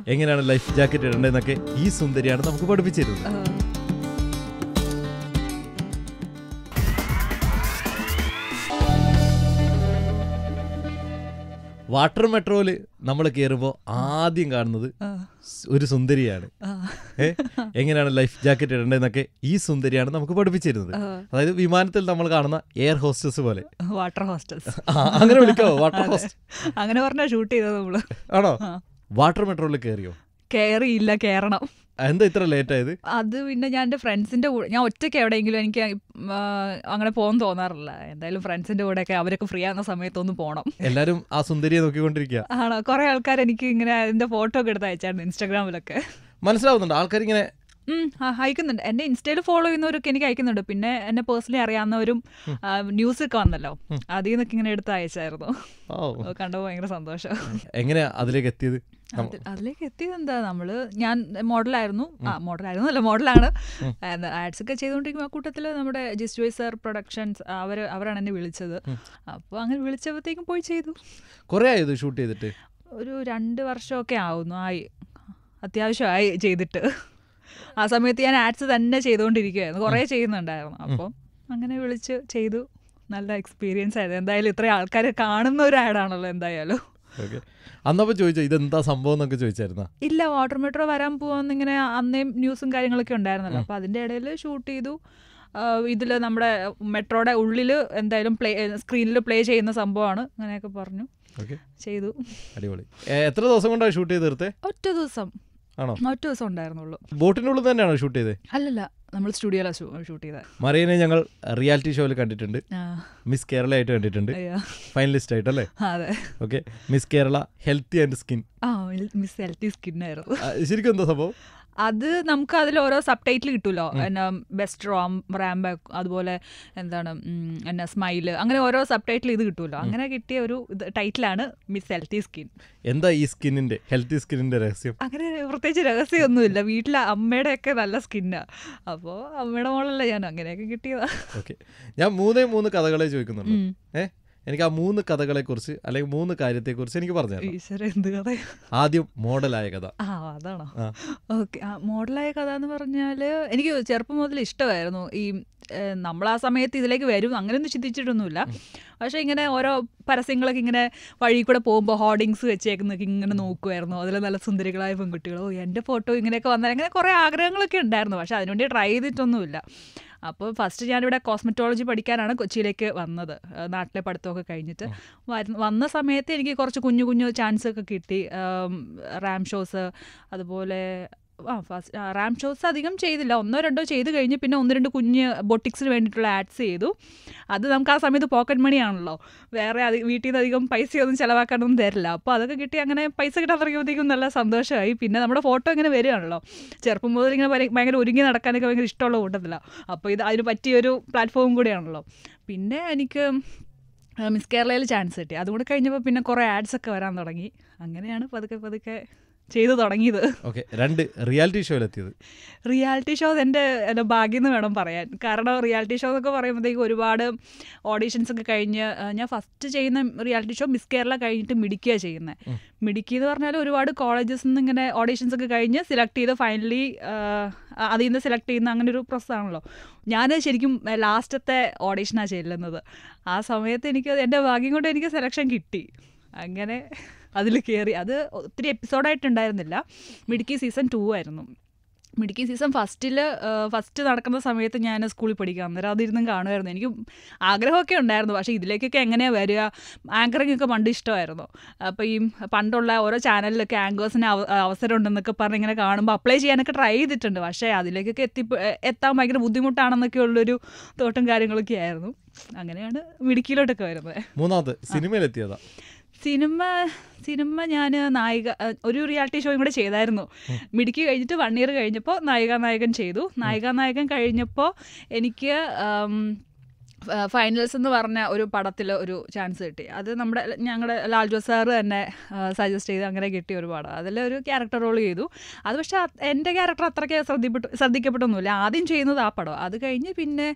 എങ്ങനെയാണ് life jacket ഇടേണ്ടതെന്നൊക്കെ ഈ സുന്ദരിയാണ് നമുക്ക് പഠിപ്പിച്ചിരുന്നത് ആ, വാട്ടർ മെട്രോയില് നമ്മൾ കയറുമ്പോൾ ആദ്യം കാണുന്നത് ആ, സ് ഒരു സുന്ദരിയാണ് ആ, ഏ എങ്ങനെയാണ് ലൈഫ് ജാക്കറ്റ് ഇടേണ്ടതെന്നൊക്കെ ഈ സുന്ദരിയാണ് നമുക്ക് പഠിപ്പിച്ചിരുന്നത് ആ. അതായത് വിമാനത്തിൽ നമ്മൾ കാണുന്ന എയർ ഹോസ്റ്റസ് പോലെ വാട്ടർ ഹോസ്റ്റൽസ് ആ, അങ്ങനെ വിളിക്കാവോ വാട്ടർ അതെ. ഹോസ്റ്റ് അങ്ങനെ പറഞ്ഞാ ഷൂട്ട് ചെയ്തത് നമ്മള് ആണോ ആ. വാട്ടർ മെട്രോയിൽ കയറിയോ കയറിയില്ല കയറണം എന്താ ഇത്ര ലേറ്റ് ആയത് അത് പിന്നെ ഞാൻ എൻ്റെ ഫ്രണ്ട്സിൻ്റെ കൂടെ ഞാൻ ഒറ്റയ്ക്ക് എവിടെയെങ്കിലും എനിക്ക് ആ, അങ്ങനെ പോകാൻ തോന്നാറില്ല എന്തായാലും ഫ്രണ്ട്സിൻ്റെ കൂടെയൊക്കെ അവരൊക്കെ ഫ്രീ ആകുന്ന സമയത്തൊന്ന് പോകണം എല്ലാരും ആ സുന്ദരിയെ നോക്കിക്കൊണ്ടിരിക്കുക ആണോ കുറേ ആൾക്കാർ എനിക്ക് ഇങ്ങനെ അതിൻ്റെ ഫോട്ടോ ഒക്കെ എടുത്ത് അയച്ചായിരുന്നു ഇൻസ്റ്റാഗ്രാമിലൊക്കെ മനസ്സിലാവുന്നുണ്ട് ആൾക്കാർ ഇങ്ങനെ ഉം, ആ, അയക്കുന്നുണ്ട് എന്നെ ഇൻസ്റ്റയിൽ ഫോളോ ചെയ്യുന്നവരൊക്കെ എനിക്ക് അയക്കുന്നുണ്ട് പിന്നെ എന്നെ പേഴ്സണലി അറിയാവുന്നവരും ന്യൂസ് ഒക്കെ വന്നല്ലോ അതിൽ നിന്നൊക്കെ ഇങ്ങനെ എടുത്ത് അയച്ചായിരുന്നു ഓ അത് കണ്ടപ്പോൾ ഭയങ്കര സന്തോഷം എങ്ങനെയാ അതിലേക്ക് എത്തിയത് നമ്മ- അത് അതിലേക്ക് എത്തിയത് എന്താ നമ്മള് ഞാൻ മോഡലായിരുന്നു ആ മോഡലായിരുന്നു അല്ല മോഡലാണ് ആഡ്സ് ഒക്കെ ചെയ്തുകൊണ്ടിരിക്കുമ്പോൾ ആ കൂട്ടത്തിൽ നമ്മുടെ ജിസ് ജോയ് സർ പ്രൊഡക്ഷൻസ് അവർ അവരാണ് എന്നെ വിളിച്ചത് അപ്പോൾ അങ്ങനെ വിളിച്ചപ്പോഴത്തേക്കും പോയി ചെയ്തു കുറേ ആയത് ഷൂട്ട് ചെയ്തിട്ട് ഒരു രണ്ട് വർഷമൊക്കെ ആവുന്നു ആയി അത്യാവശ്യമായി ചെയ്തിട്ട് ആ സമയത്ത് ഞാൻ ആഡ്സ് തന്നെ ചെയ്തുകൊണ്ടിരിക്കുകയായിരുന്നു കുറേ ചെയ്യുന്നുണ്ടായിരുന്നു അപ്പം അങ്ങനെ വിളിച്ച് ചെയ്തു നല്ല എക്സ്പീരിയൻസ് ആയിരുന്നു എന്തായാലും ഇത്രയും ആൾക്കാർ കാണുന്ന ഒരു ആഡാണല്ലോ എന്തായാലും ഓക്കെ അന്നപ്പോ ചോദിച്ചോ ഇതെന്താ സംഭവം എന്നൊക്കെ ചോദിച്ചായിരുന്നാ ഇല്ല വാട്ടർ മെട്രോ വരാൻ പോവാന്ന് ഇങ്ങനെ അന്നേം ന്യൂസും കാര്യങ്ങളൊക്കെ ഉണ്ടായിരുന്നല്ലോ അപ്പോൾ അതിൻ്റെ ഇടയിൽ ഷൂട്ട് ചെയ്തു ഇതിൽ നമ്മുടെ മെട്രോയുടെ ഉള്ളിൽ എന്തായാലും പ്ലേ സ്ക്രീനിൽ പ്ലേ ചെയ്യുന്ന സംഭവമാണ് അങ്ങനെയൊക്കെ പറഞ്ഞു ഓക്കെ ചെയ്തു അടിപൊളി ഏ, എത്ര ദിവസം കൊണ്ടാണ് ഷൂട്ട് ചെയ്ത് തീർത്തേ ഒറ്റ ദിവസം ആണോ ഒറ്റ ദിവസം ഉണ്ടായിരുന്നുള്ളൂ ബോട്ടിൻ്റെ ഉള്ളിൽ തന്നെയാണോ ഷൂട്ട് ചെയ്തത് അല്ലല്ല നമ്മൾ സ്റ്റുഡിയോയിലാണ് ഷൂട്ട് ചെയ്തത് മറിയനെ ഞങ്ങൾ റിയാലിറ്റി ഷോയിൽ കണ്ടിട്ടുണ്ട് ആ, മിസ് കേരള ആയിട്ട് കണ്ടിട്ടുണ്ട് അയ്യോ. ഫൈനലിസ്റ്റ് ആയിട്ടല്ലേ അതെ okay miss Kerala healthy and skin ആ മിസ് ഹെൽത്തി സ്കിന്നായിരുന്നു ശരിക്കും എന്താ സംഭവം അത് നമുക്ക് അതിൽ ഓരോ സബ് ടൈറ്റിൽ കിട്ടുമല്ലോ എന്നാ ബെസ്റ്റ് റോം റാംബാക്ക് അതുപോലെ എന്താണ് ഉം, എന്നാ സ്മൈല് അങ്ങനെ ഓരോ സബ് ടൈറ്റിൽ ഇത് കിട്ടുമല്ലോ അങ്ങനെ കിട്ടിയ ഒരു ഇത് ടൈറ്റിലാണ് മിസ് ഹെൽത്തി സ്കിൻ എന്താ ഈ സ്കിന്നിന്റെ ഹെൽത്തി സ്കിന്നിന്റെ രഹസ്യം അങ്ങനെ പ്രത്യേകിച്ച് രഹസ്യമൊന്നുമില്ല വീട്ടിലെ അമ്മയുടെയൊക്കെ നല്ല സ്കിന്നാണ് അപ്പോൾ അമ്മയുടെ മോളല്ല ഞാൻ അങ്ങനെയൊക്കെ കിട്ടിയതാ ഓക്കെ ഞാൻ മൂന്നേ മൂന്ന് കഥകളെ ചോദിക്കുന്നുള്ളൂ ഉം. ഏ എനിക്ക് ആ മൂന്ന് കഥകളെ കുറിച്ച് അല്ലെങ്കിൽ മൂന്ന് കാര്യത്തെക്കുറിച്ച് എനിക്ക് പറഞ്ഞു തരണം ഈശ്വര എന്ത് കഥ ആദ്യം മോഡലായ കഥ ആ അതാണോ ആ. ഓക്കെ ആ മോഡലായ കഥ എന്ന് പറഞ്ഞാൽ എനിക്ക് ചെറുപ്പം മുതൽ ഇഷ്ടമായിരുന്നു ഈ ഏഹ്, നമ്മൾ ആ സമയത്ത് ഇതിലേക്ക് വരും അങ്ങനെയൊന്നും ചിന്തിച്ചിട്ടൊന്നുമില്ല പക്ഷേ ഇങ്ങനെ ഓരോ പരസ്യങ്ങളൊക്കെ ഇങ്ങനെ വഴി കൂടെ പോകുമ്പോൾ ഹോർഡിങ്സ് വെച്ചേക്കുന്നൊക്കെ ഇങ്ങനെ നോക്കുമായിരുന്നു അതിൽ നല്ല സുന്ദരികളായ പെൺകുട്ടികളോ എൻ്റെ ഫോട്ടോ ഇങ്ങനെയൊക്കെ വന്നാൽ അങ്ങനെ കുറേ ആഗ്രഹങ്ങളൊക്കെ ഉണ്ടായിരുന്നു പക്ഷേ അതിനുവേണ്ടി ട്രൈ ചെയ്തിട്ടൊന്നുമില്ല അപ്പോൾ ഫസ്റ്റ് ഞാനിവിടെ കോസ്മെറ്റോളജി പഠിക്കാനാണ് കൊച്ചിയിലേക്ക് വന്നത് ഏഹ് നാട്ടിലെ പഠിത്തമൊക്കെ കഴിഞ്ഞിട്ട് വരുന്ന- വന്ന സമയത്ത് എനിക്ക് കുറച്ച് കുഞ്ഞു കുഞ്ഞു ചാൻസ് ഒക്കെ കിട്ടി റാം ഷോസ് അതുപോലെ ആ ഫസ്റ്റ് റാം ഷോസ് അധികം ചെയ്തില്ല ഒന്നോ രണ്ടോ ചെയ്ത് കഴിഞ്ഞ് പിന്നെ ഒന്ന് രണ്ട് കുഞ്ഞ് ബൊട്ടിക്സിന് വേണ്ടിയിട്ടുള്ള ആഡ്സ് ചെയ്തു അത് നമുക്ക് ആ സമയത്ത് പോക്കറ്റ് മണി ആണല്ലോ വേറെ അധി വീട്ടിൽ നിന്ന് അധികം പൈസയൊന്നും ചിലവാക്കാനൊന്നും തരില്ല അപ്പോൾ അതൊക്കെ കിട്ടി അങ്ങനെ പൈസ കിട്ടാൻ തുടങ്ങിയപ്പോഴത്തേക്കും നല്ല സന്തോഷമായി പിന്നെ നമ്മുടെ ഫോട്ടോ ഇങ്ങനെ വരികയാണല്ലോ ചെറുപ്പം മുതൽ ഇങ്ങനെ ഭയ- ഭയങ്കര ഒരുങ്ങി നടക്കാനൊക്കെ ഭയങ്കര ഇഷ്ടമുള്ള കൂട്ടത്തിലാണ് അപ്പോൾ ഇത് അതിന് പറ്റിയൊരു പ്ലാറ്റ്ഫോം കൂടിയാണല്ലോ പിന്നെ എനിക്ക് ആ, മിസ് കേരളയിൽ ചാൻസ് കിട്ടി അതുകൂടെ കഴിഞ്ഞപ്പോൾ പിന്നെ കുറേ ആഡ്സ് ഒക്കെ വരാൻ തുടങ്ങി അങ്ങനെയാണ് പതുക്കെ പതുക്കെ ചെയ്തു തുടങ്ങിയത് ഓക്കെ രണ്ട് റിയാലിറ്റി ഷോയിലെത്തിയത് റിയാലിറ്റി ഷോ എൻ്റെ എൻ്റെ ഭാഗ്യം എന്ന് വേണം പറയാൻ കാരണം റിയാലിറ്റി ഷോ എന്നൊക്കെ പറയുമ്പോഴത്തേക്ക് ഒരുപാട് ഓഡീഷൻസ് ഒക്കെ കഴിഞ്ഞ് ആ, ഞാൻ ഫസ്റ്റ് ചെയ്യുന്ന റിയാലിറ്റി ഷോ മിസ് കേരള കഴിഞ്ഞിട്ട് മിടിക്കുക ചെയ്യുന്നത് മിടുക്കി എന്ന് പറഞ്ഞാൽ ഒരുപാട് കോളേജസ് നിന്ന് ഇങ്ങനെ ഓഡീഷൻസ് ഒക്കെ കഴിഞ്ഞ് സെലക്ട് ചെയ്ത് ഫൈനലി അതിൽ നിന്ന് സെലക്ട് ചെയ്യുന്ന അങ്ങനെ ഒരു പ്രോസസ്സാണല്ലോ ഞാൻ ശരിക്കും ലാസ്റ്റത്തെ ഓഡീഷനാണ് ചെല്ലുന്നത് ആ സമയത്ത് എനിക്ക് എൻ്റെ ഭാഗ്യം കൊണ്ട് എനിക്ക് സെലക്ഷൻ കിട്ടി അങ്ങനെ അതിൽ കയറി അത് ഒത്തിരി എപ്പിസോഡായിട്ടുണ്ടായിരുന്നില്ല മിടുക്കി സീസൺ ടു ആയിരുന്നു മിടുക്കി സീസൺ ഫസ്റ്റിൽ ഫസ്റ്റ് നടക്കുന്ന സമയത്ത് ഞാൻ സ്കൂളിൽ പഠിക്കുക അന്നേരം അതിരുന്നും കാണുമായിരുന്നു എനിക്ക് ആഗ്രഹമൊക്കെ ഉണ്ടായിരുന്നു പക്ഷേ ഇതിലേക്കൊക്കെ എങ്ങനെയാണ് വരിക ആങ്കറിംഗ് ഒക്കെ പണ്ട് ഇഷ്ടമായിരുന്നു അപ്പോൾ ഈ പണ്ടുള്ള ഓരോ ചാനലിലൊക്കെ ആങ്കേഴ്സിന് അവസരം ഉണ്ടെന്നൊക്കെ പറഞ്ഞ് ഇങ്ങനെ കാണുമ്പോൾ അപ്ലൈ ചെയ്യാനൊക്കെ ട്രൈ ചെയ്തിട്ടുണ്ട് പക്ഷേ അതിലേക്കൊക്കെ എത്തി എത്താൻ ഭയങ്കര ബുദ്ധിമുട്ടാണെന്നൊക്കെ ഉള്ളൊരു തോട്ടും കാര്യങ്ങളൊക്കെ ആയിരുന്നു അങ്ങനെയാണ് മിടുക്കിയിലോട്ടൊക്കെ വരുന്നത് മൂന്നാമത് സിനിമയിലെത്തിയതാ സിനിമ സിനിമ ഞാൻ നായിക അഹ് ഒരു റിയാലിറ്റി ഷോയും കൂടെ ചെയ്തായിരുന്നു മിടുക്കി കഴിഞ്ഞിട്ട് വൺ ഇയർ കഴിഞ്ഞപ്പോൾ നായിക നായകൻ ചെയ്തു നായിക നായകൻ കഴിഞ്ഞപ്പോൾ എനിക്ക് ഫൈനൽസ് എന്ന് പറഞ്ഞ ഒരു പടത്തിൽ ഒരു ചാൻസ് കിട്ടി അത് നമ്മുടെ ഞങ്ങളുടെ ലാൽ ജോസ് സാറ് തന്നെ സജസ്റ്റ് ചെയ്ത് അങ്ങനെ കിട്ടിയ ഒരു പടം അതിൽ ഒരു ക്യാരക്ടർ റോൾ ചെയ്തു അത് പക്ഷേ അത് എൻ്റെ ക്യാരക്ടർ അത്രയ്ക്ക് ശ്രദ്ധിപ്പെട്ടു ശ്രദ്ധിക്കപ്പെട്ടൊന്നുമില്ല ആദ്യം ചെയ്യുന്നത് ആ പടം അത് കഴിഞ്ഞ് പിന്നെ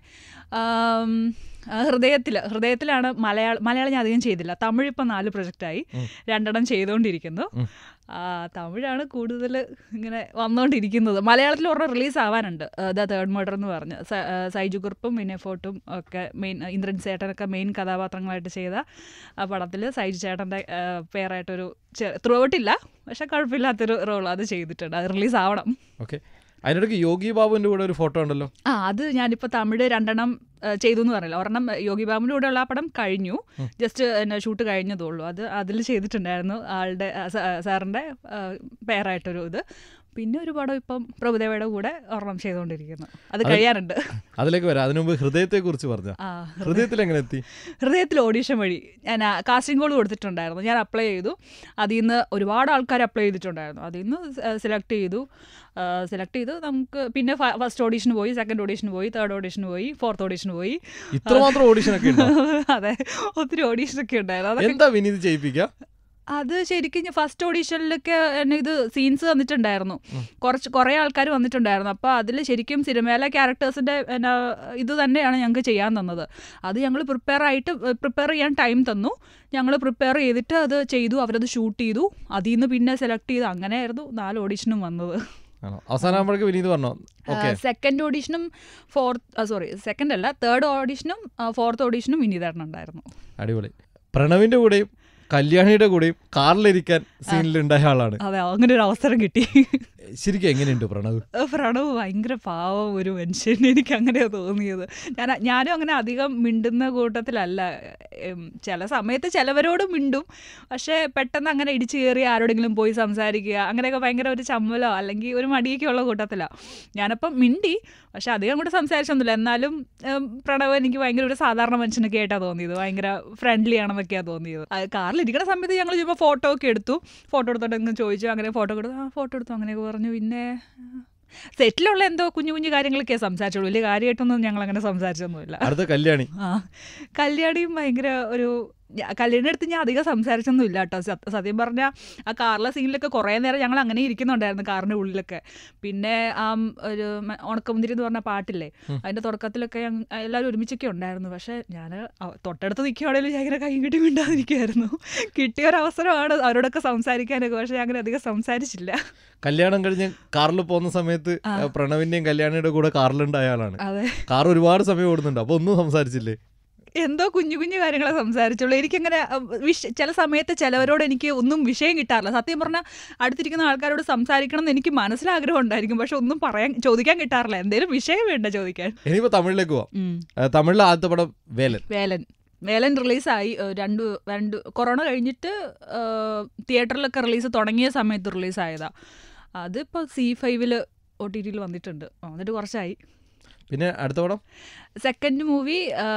ആം, ആ, ഹൃദയത്തില് ഹൃദയത്തിലാണ് മലയാളം മലയാളം ഞാൻ അധികം ചെയ്തില്ല തമിഴ് ഇപ്പം നാല് പ്രൊജക്റ്റായി ഉം. രണ്ടെണ്ണം ചെയ്തുകൊണ്ടിരിക്കുന്നു ഉം. ആ, തമിഴാണ് കൂടുതൽ ഇങ്ങനെ വന്നുകൊണ്ടിരിക്കുന്നത് മലയാളത്തിൽ ഒരെണ്ണം റിലീസ് ആവാനുണ്ട് ദ തേർഡ് മർഡർ എന്ന് പറഞ്ഞ് സ- ആ, സൈജു കുറുപ്പും പിന്നെ ഫോർട്ടും ഒക്കെ മെയിൻ ഇന്ദ്രൻ ചേട്ടനൊക്കെ മെയിൻ കഥാപാത്രങ്ങളായിട്ട് ചെയ്ത ആ പടത്തിൽ സൈജു ചേട്ടൻ്റെ പേരായിട്ടൊരു ത്രൂ ഔട്ടില്ല പക്ഷെ കുഴപ്പമില്ലാത്തൊരു റോൾ അത് ചെയ്തിട്ടുണ്ട് അത് റിലീസ് ആവണം ഓക്കെ അതിനിടയ്ക്ക് യോഗി ബാബുവിന്റെ കൂടെ ഒരു ഫോട്ടോ ഉണ്ടല്ലോ ആ അത് ഞാനിപ്പോൾ തമിഴ് രണ്ടെണ്ണം ആ, ചെയ്തു എന്ന് പറയില്ല ഒരെണ്ണം യോഗി ബാബുവിൻ്റെ കൂടെ ഉള്ള ആ പടം കഴിഞ്ഞു ജസ്റ്റ് എന്നെ ഷൂട്ട് കഴിഞ്ഞതേ ഉള്ളൂ അത് അതിൽ ചെയ്തിട്ടുണ്ടായിരുന്നു ആളുടെ ആ, സ- ആ, സാറിൻ്റെ ആ, പേരായിട്ടൊരു ഇത് പിന്നെ ഒരു പടം ഇപ്പം പ്രഭുദേവയുടെ കൂടെ ഒരെണ്ണം ചെയ്തുകൊണ്ടിരിക്കുന്നു അത് കഴിയാനുണ്ട് അതിലേക്ക് വരാം അതിനു മുമ്പ് ഹൃദയത്തെ കുറിച്ച് പറഞ്ഞ ആ ഹൃദയത്തിൽ എങ്ങനെ എത്തി ഹൃദയത്തിൽ ഓഡീഷൻ വഴി ഞാൻ കാസ്റ്റിംഗ് കോൾ കൊടുത്തിട്ടുണ്ടായിരുന്നു ഞാൻ അപ്ലൈ ചെയ്തു അതിൽ നിന്ന് ഒരുപാട് ആൾക്കാർ അപ്ലൈ ചെയ്തിട്ടുണ്ടായിരുന്നു അതിൽ നിന്ന് സെലക്ട് ചെയ്തു സെലക്ട് ചെയ്തു നമുക്ക് പിന്നെ ഫസ്റ്റ് ഓഡീഷന് പോയി സെക്കൻഡ് ഓഡീഷന് പോയി തേർഡ് ഓഡീഷന് പോയി ഫോർത്ത് ഓഡീഷന് പോയി ഇത്രമാത്രം ഓഡിഷൻ ഒക്കെ ഉണ്ടോ അതെ ഒത്തിരി ഓഡീഷനൊക്കെ ഉണ്ടായിരുന്നു അതൊക്കെ എന്താ വിനീത് ചെയ്യിപ്പിക്കുക അത് ശരിക്കും ഫസ്റ്റ് ഓഡീഷനിലൊക്കെ എന്നെ ഇത് സീൻസ് തന്നിട്ടുണ്ടായിരുന്നു കുറച്ച് കുറേ ആൾക്കാർ വന്നിട്ടുണ്ടായിരുന്നു അപ്പോൾ അതിൽ ശരിക്കും സിനിമയിലെ ക്യാരക്ടേഴ്സിൻ്റെ എന്നാ ഇത് തന്നെയാണ് ഞങ്ങൾക്ക് ചെയ്യാൻ തന്നത് അത് ഞങ്ങൾ പ്രിപ്പയർ ആയിട്ട് പ്രിപ്പയർ ചെയ്യാൻ ടൈം തന്നു ഞങ്ങൾ പ്രിപ്പയർ ചെയ്തിട്ട് അത് ചെയ്തു അവരത് ഷൂട്ട് ചെയ്തു അതിൽ നിന്ന് പിന്നെ സെലക്ട് ചെയ്തു അങ്ങനെയായിരുന്നു നാല് ഓഡീഷനും വന്നത് ആണോ അവസാനമാകുമ്പോഴേക്ക് വിനീത് പറഞ്ഞോ ഓക്കെ സെക്കൻഡ് ഓഡീഷനും ഫോർത്ത് സോറി സെക്കൻഡ് അല്ല തേർഡ് ഓഡീഷനും ഫോർത്ത് ഓഡീഷനും വിനീതേട്ടൻ ഉണ്ടായിരുന്നു അടിപൊളി പ്രണവിന്റെ കൂടെയും കല്യാണിയുടെ കൂടെയും കാറിലിരിക്കാൻ സീനിൽ ഉണ്ടായ ആളാണ് അതെ അങ്ങനെ ഒരു അവസരം കിട്ടി ശരിക്കും എങ്ങനെയുണ്ട് പ്രണവ് പ്രണവ് ഭയങ്കര പാവം ഒരു മനുഷ്യൻ എനിക്ക് അങ്ങനെ തോന്നിയത് ഞാൻ ഞാനും അങ്ങനെ അധികം മിണ്ടുന്ന കൂട്ടത്തിലല്ല ഉം, ചില സമയത്ത് ചിലവരോട് മിണ്ടും പക്ഷേ പെട്ടെന്ന് അങ്ങനെ ഇടിച്ചു കയറി ആരോടെങ്കിലും പോയി സംസാരിക്കുക അങ്ങനെയൊക്കെ ഭയങ്കര ഒരു ചമ്മലോ അല്ലെങ്കിൽ ഒരു മടിയൊക്കെ ഉള്ള കൂട്ടത്തിലാണ് ഞാനപ്പം മിണ്ടി പക്ഷെ അധികം കൂടെ സംസാരിച്ചൊന്നുമില്ല എന്നാലും ഉം, പ്രണവ് എനിക്ക് ഭയങ്കര ഒരു സാധാരണ മനുഷ്യനൊക്കെ ആയിട്ടാണ് തോന്നിയത് ഭയങ്കര ഫ്രണ്ട്ലി ആണെന്നൊക്കെയാണ് തോന്നിയത് അത് കാറിലിരിക്കുന്ന സമയത്ത് ഞങ്ങൾ ചുമ്മാ ഫോട്ടോ ഒക്കെ എടുത്തു ഫോട്ടോ എടുത്തോട്ടെന്ന് ചോദിച്ചു അങ്ങനെ ഫോട്ടോ എടുത്തു ആ ഫോട്ടോ എടുത്തു അങ്ങനെയൊക്കെ പറഞ്ഞു പിന്നെ സെറ്റിലുള്ള എന്തോ കുഞ്ഞു കുഞ്ഞു കാര്യങ്ങളൊക്കെ സംസാരിച്ചുള്ളൂ വലിയ കാര്യമായിട്ടൊന്നും ഞങ്ങൾ അങ്ങനെ സംസാരിച്ചൊന്നുമില്ല അടുത്ത കല്യാണി ആ കല്യാണിയും ഭയങ്കര ഒരു ഞാ- കല്യാണിയുടെ അടുത്ത് ഞാൻ അധികം സംസാരിച്ചൊന്നും ഇല്ല കേട്ടോ സത്യ- സത്യം പറഞ്ഞാൽ ആ കാറിലെ സീനിലൊക്കെ കുറേ നേരം ഞങ്ങൾ അങ്ങനെ ഇരിക്കുന്നുണ്ടായിരുന്നു കാറിൻ്റെ ഉള്ളിലൊക്കെ പിന്നെ ആ ഒരു മ- ഉണക്കമുന്തിരി എന്ന് പറഞ്ഞ പാട്ടില്ലേ അതിൻ്റെ തുടക്കത്തിലൊക്കെ ഞങ്ങ- എല്ലാവരും ഒരുമിച്ചൊക്കെ ഉണ്ടായിരുന്നു പക്ഷേ ഞാൻ തൊട്ടടുത്ത് നിൽക്കുകയാണെങ്കിലും ഞാൻ ഇങ്ങനെ കൈ കിട്ടി മിണ്ടാതിരിക്കുമായിരുന്നു കിട്ടിയ ഒരു അവസരമാണ് അവരോടൊക്കെ സംസാരിക്കാനൊക്കെ പക്ഷേ ഞാൻ അങ്ങനെ അധികം സംസാരിച്ചില്ല കല്യാണം കഴിഞ്ഞ് കാറിൽ പോകുന്ന സമയത്ത് പ്രണവിന്റെയും കല്യാണിയുടെ കൂടെ കാറിലുണ്ടായ ആളാണ് അതെ കാർ ഒരുപാട് സമയം ഓടുന്നുണ്ട് അപ്പൊ ഒന്നും സംസാരിച്ചില്ലേ എന്തോ കുഞ്ഞു കുഞ്ഞു കാര്യങ്ങളെ സംസാരിച്ചുള്ളൂ എനിക്കങ്ങനെ അഹ്, വിഷ ചില സമയത്ത് ചിലവരോട് എനിക്ക് ഒന്നും വിഷയം കിട്ടാറില്ല സത്യം പറഞ്ഞാൽ അടുത്തിരിക്കുന്ന ആൾക്കാരോട് സംസാരിക്കണം എന്ന് എനിക്ക് മനസ്സിലാഗ്രഹം ഉണ്ടായിരിക്കും പക്ഷെ ഒന്നും പറയാൻ ചോദിക്കാൻ കിട്ടാറില്ല എന്തെങ്കിലും വിഷയം വേണ്ട ചോദിക്കാൻ ഇനിയിപ്പോ തമിഴിലേക്ക് പോവാം ഉം. ആ, തമിഴിലെ ആദ്യത്തെ പടം വേലൻ വേലൻ വേലൻ റിലീസായി ഏഹ്, രണ്ട് രണ്ട് കൊറോണ കഴിഞ്ഞിട്ട് തിയേറ്ററിലൊക്കെ റിലീസ് തുടങ്ങിയ സമയത്ത് റിലീസായതാ അതിപ്പോൾ സി ഫൈവിൽ ഒ ടി ടിയിൽ വന്നിട്ടുണ്ട് വന്നിട്ട് കുറച്ചായി പിന്നെ അടുത്ത പടം സെക്കൻഡ് മൂവി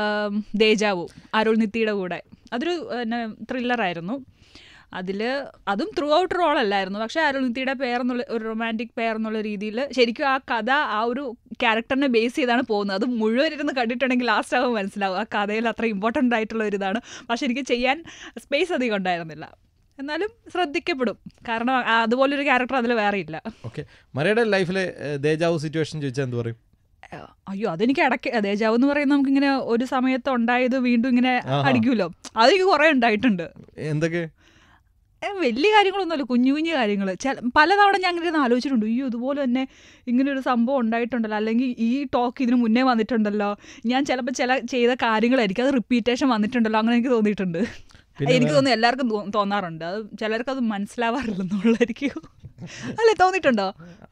ദേജാവു അരുൾ നിത്തിയുടെ കൂടെ അതൊരു ത്രില്ലറായിരുന്നു അതിൽ അതും ത്രൂ ഔട്ട് റോൾ അല്ലായിരുന്നു പക്ഷേ അരുൾ നിത്തിയുടെ പേരെന്നുള്ള ഒരു റൊമാൻറ്റിക് പെയർ എന്നുള്ള രീതിയിൽ ശരിക്കും ആ കഥ ആ ഒരു ക്യാരക്ടറിനെ ബേസ് ചെയ്താണ് പോകുന്നത് അത് മുഴുവൻ ഇരുന്ന് കണ്ടിട്ടുണ്ടെങ്കിൽ ലാസ്റ്റ് ആകുമ്പോൾ മനസ്സിലാവും ആ കഥയിൽ അത്ര ഇമ്പോർട്ടൻ്റ് ആയിട്ടുള്ള ഒരു ഇതാണ് പക്ഷെ എനിക്ക് ചെയ്യാൻ സ്പേസ് അധികം ഉണ്ടായിരുന്നില്ല എന്നാലും ശ്രദ്ധിക്കപ്പെടും കാരണം ആ- അതുപോലൊരു ക്യാരക്ടർ അതിൽ വേറെ ഇല്ല ഓക്കെ മരയുടെ ലൈഫിലെ ദേജാവു സിറ്റുവേഷൻ ചോദിച്ചാൽ എന്ത് പറയും അയ്യോ അതെനിക്ക് ഇടയ്ക്ക് ദേജാവ് എന്ന് പറയുന്നത് നമുക്കിങ്ങനെ ഒരു സമയത്ത് ഉണ്ടായത് വീണ്ടും ഇങ്ങനെ ആഹാ. അടിക്കുമല്ലോ അതെനിക്ക് കുറേ ഉണ്ടായിട്ടുണ്ട് എന്തൊക്കെ ഏ, വലിയ കാര്യങ്ങളൊന്നുമല്ല കുഞ്ഞു കുഞ്ഞു കാര്യങ്ങൾ ചില പലതവണ ഞാൻ അങ്ങനെ ഇരുന്ന് ആലോചിച്ചിട്ടുണ്ട് അയ്യോ ഇതുപോലെ തന്നെ ഇങ്ങനെ ഒരു സംഭവം ഉണ്ടായിട്ടുണ്ടല്ലോ അല്ലെങ്കിൽ ഈ ടോക്ക് ഇതിന് മുന്നേ വന്നിട്ടുണ്ടല്ലോ ഞാൻ ചിലപ്പോൾ ചില ചെയ്ത കാര്യങ്ങളായിരിക്കും അത് റിപ്പീറ്റേഷൻ വന്നിട്ടുണ്ടല്ലോ അങ്ങനെ എനിക്ക് തോന്നിയിട്ടുണ്ട് പിന്നെ എനിക്ക് തോന്നുന്നു എല്ലാവർക്കും തോ- തോന്നാറുണ്ട് അത് ചിലർക്ക് അത് മനസ്സിലാവാറില്ലെന്നുള്ളായിരിക്കും അല്ലേ തോന്നിയിട്ടുണ്ടോ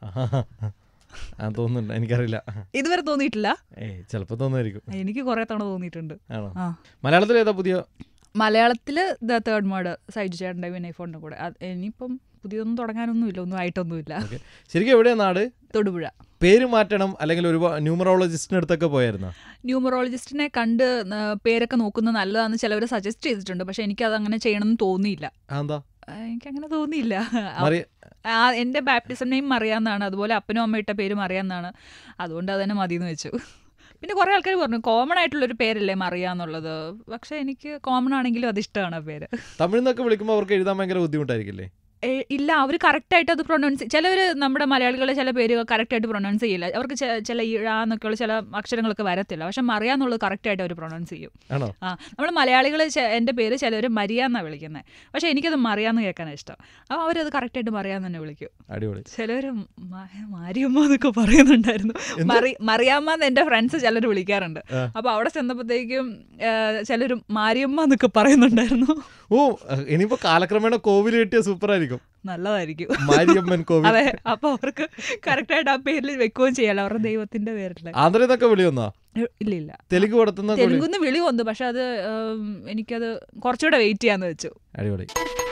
ആ തോന്നുന്നുണ്ട് എനിക്കറിയില്ല ഇതുവരെ തോന്നിയിട്ടില്ല ഏയ് ചിലപ്പോൾ തോന്നുമായിരിക്കും എനിക്ക് കുറേ തവണ തോന്നിയിട്ടുണ്ട് ആണോ ആ മലയാളത്തിൽ ഏതാ പുതിയ മലയാളത്തിൽ ദ തേർഡ് മർഡർ സൈജു ചേട്ടൻ്റെ വിനയ് ഫോണിൻ്റെ കൂടെ അത് ഇനിയിപ്പം പുതിയതൊന്നും തുടങ്ങാനൊന്നുമില്ല ഒന്നും ആയിട്ടൊന്നുമില്ല ഓക്കെ ശരിക്കും എവിടെയാ നാട് തൊടുപുഴ പേര് മാറ്റണം അല്ലെങ്കിൽ ഒരുപാട് ന്യൂമറോളജിസ്റ്റിന്റെ അടുത്തൊക്കെ പോയായിരുന്നോ ന്യൂമറോളജിസ്റ്റിനെ കണ്ട് ആ, പേരൊക്കെ നോക്കുന്നത് നല്ലതാണെന്ന് ചിലവർ സജസ്റ്റ് ചെയ്തിട്ടുണ്ട് പക്ഷെ എനിക്കത് അങ്ങനെ ചെയ്യണമെന്ന് തോന്നിയില്ല ആ എന്താ ആ, എനിക്കങ്ങനെ തോന്നിയില്ല മറിയ ആ, എൻ്റെ ബാപ്റ്റിസം നെയിം അറിയാവുന്നതാണ് അതുപോലെ അപ്പനും അമ്മ ഇട്ട പേരും അറിയാവുന്നതാണ് അതുകൊണ്ട് അത് തന്നെ മതി എന്ന് വെച്ചു പിന്നെ കുറേ ആൾക്കാർ പറഞ്ഞു കോമൺ ആയിട്ടുള്ളൊരു പേരല്ലേ മറിയാന്നുള്ളത് പക്ഷെ എനിക്ക് കോമൺ ആണെങ്കിലും അത് ഇഷ്ടമാണ് ആ പേര് തമിഴിൽ നിന്നൊക്കെ വിളിക്കുമ്പോൾ അവർക്ക് എഴുതാൻ ഭയങ്കര ബുദ്ധിമുട്ടായിരിക്കില്ലേ ഏ, ഇല്ല അവർ കറക്റ്റായിട്ട് അത് പ്രൊനൗൺസ് ചിലവർ നമ്മുടെ മലയാളികൾ ചില പേരുകൾ കറക്റ്റായിട്ട് പ്രൊനൗൺസ് ചെയ്യില്ല അവർക്ക് ചെ- ചില ഇഴ എന്നൊക്കെയുള്ള ചില അക്ഷരങ്ങളൊക്കെ വരത്തില്ല പക്ഷെ മറിയാന്നുള്ളത് കറക്റ്റായിട്ട് അവർ പ്രൊനൗൺസ് ചെയ്യും ആണോ ആ നമ്മൾ മലയാളികൾ എൻ്റെ പേര് ചിലവർ മരിയാന്നാണ് വിളിക്കുന്നത് പക്ഷെ എനിക്കത് മറിയാന്ന് കേൾക്കാനാണ് ഇഷ്ടം അപ്പോൾ അവരത് കറക്റ്റായിട്ട് മറിയാന്ന് തന്നെ വിളിക്കും അടിപൊളി ചിലവർ മാരിയമ്മ എന്നൊക്കെ പറയുന്നുണ്ടായിരുന്നു മറി മറിയാമ്മ എന്ന് എൻ്റെ ഫ്രണ്ട്സ് ചിലർ വിളിക്കാറുണ്ട് ആ. അപ്പോൾ അവിടെ ചെന്നപ്പോഴത്തേക്കും ചിലർ മാരിയമ്മ എന്നൊക്കെ പറയുന്നുണ്ടായിരുന്നു ഓ ഇനിയിപ്പോ കാലക്രമേണ കോവിൽ കിട്ടിയ സൂപ്പർ ആയിരിക്കും നല്ലതായിരിക്കും മാരിയമ്മൻ കോവിൽ അതെ അപ്പൊ അവർക്ക് കറക്റ്റായിട്ട് ആ പേരിൽ വെക്കുകയും ചെയ്യാലോ അവരുടെ ദൈവത്തിന്റെ പേരിൽ ആന്ധ്രയിൽ നിന്നൊക്കെ വിളി വന്നാ ഇല്ല ഇല്ല തെലുങ്ക് പടത്തുന്ന വിളി തെലുങ്കുന്ന് വിളി വന്നു പക്ഷെ അത് ഉം, എനിക്കത് കുറച്ചുകൂടെ വെയിറ്റ് ചെയ്യാന്ന് വെച്ചു അടിപൊളി